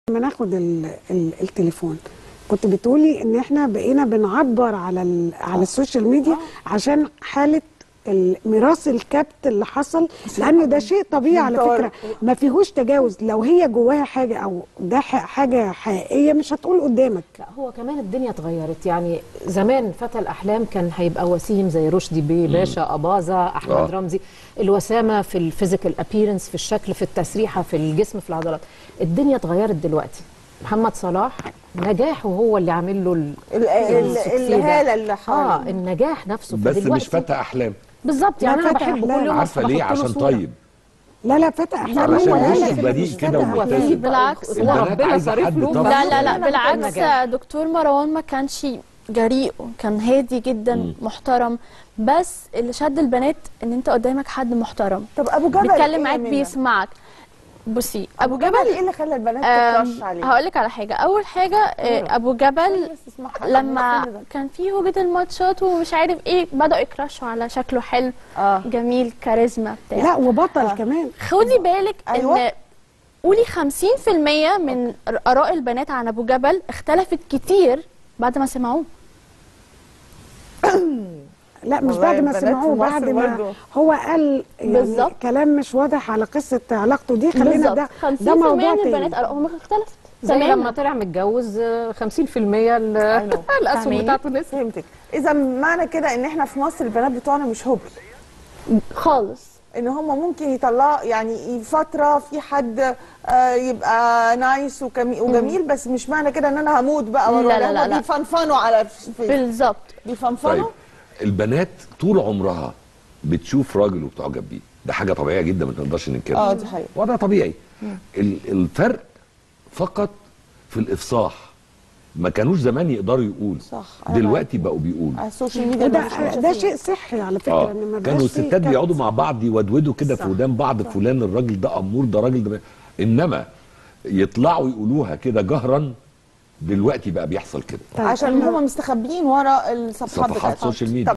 لما ناخد ال ال التليفون كنت بتقولي ان احنا بقينا بنعبر على ال على السوشيال ميديا عشان حاله ال- ميراث الكبت اللي حصل لان ده شيء طبيعي على فكره ما فيهوش تجاوز لو هي جواها حاجه او ده ح- حاجه حقيقيه مش هتقول قدامك لا هو كمان الدنيا اتغيرت يعني زمان فتى الاحلام كان هيبقى وسيم زي رشدي بيه باشا اباظه احمد آه. رمزي الوسامه في الفيزيكال ابييرنس في الشكل في التسريحه في الجسم في العضلات الدنيا اتغيرت دلوقتي محمد صلاح نجاحه هو اللي عامل له ال- ال- ال- السكسي ده. الهالة اللي اه حواليه. النجاح نفسه بس فدلوقتي- مش فتى احلام بالظبط يعني لا، انا فتى بحبه أحلام. كل يوم عارفه أصبح ليه أحط له عشان صورة. طيب لا لا فتى احلام علشان هو وشه قال لك بريء مش كده فتى ومبتسم. أحلام. بالعكس. هو البنات ربنا عايزة صارف حد له طبعا. لا لا لا كل بالعكس نجاح. دكتور مروان ما كانش جريء كان هادي جدا محترم بس اللي شد البنات ان انت قدامك حد محترم طب ابو جبل بيتكلم إيه معاك منه؟ بيسمعك بصي ابو جبل جبل ايه اللي خلى البنات تكرش عليه هقول لك على حاجه اول حاجه آه، ابو جبل بس اسمعها. لما كان في وجود الماتشات ومش عارف ايه بداوا يكرشوا على شكله حلو اه جميل كاريزما بتاع لا وبطل كمان خدي بالك أيوة. ان قولي 50% من اراء البنات عن ابو جبل اختلفت كتير بعد ما سمعوه لا مش والله بعد ما البنات سمعوه في مصر بعد ما برضو. هو قال يعني بالظبط. كلام مش واضح على قصه علاقته دي خلينا بالظبط ده 50% ده موضوع من تاني البنات ارائهم اختلفت زي تماماً. لما طلع متجوز آه، 50% ال- الاسهم فاهماني؟ بتاعته نزلت فهمتك اذا معنى كده ان احنا في مصر البنات بتوعنا مش هبل خالص ان هم ممكن يطلعوا يعني فتره في حد آه، يبقى نايس وكمي- وجميل بس مش معنى كده ان انا هموت بقى لا، ولا لا، لا، هم لا. بيفنفنوا على الفيس بالظبط بيفنفنوا طيب البنات طول عمرها بتشوف راجل وبتعجب بيه ده حاجه طبيعيه جدا ما نقدرش ننكرها اه دي حقيقه وضع طبيعي ال- الفرق فقط في الافصاح ما كانوش زمان يقدروا يقولوا صح، أنا دلوقتي بقوا بيقولوا على السوشيال ميديا وده مش ده متشافين. شيء صحي على فكره اه ان ما كانوا بقاش فيه الستات كبت. بيقعدوا مع بعض يودودوا كده في ودان بعض فلان الراجل ده امور ده راجل ده انما يطلعوا يقولوها كده جهرا دلوقتي بقى بيحصل كده طيب، عشان إحنا- هم مستخبيين ورا الصفحات صفحات بتاعتهم سوشيال ميديا طب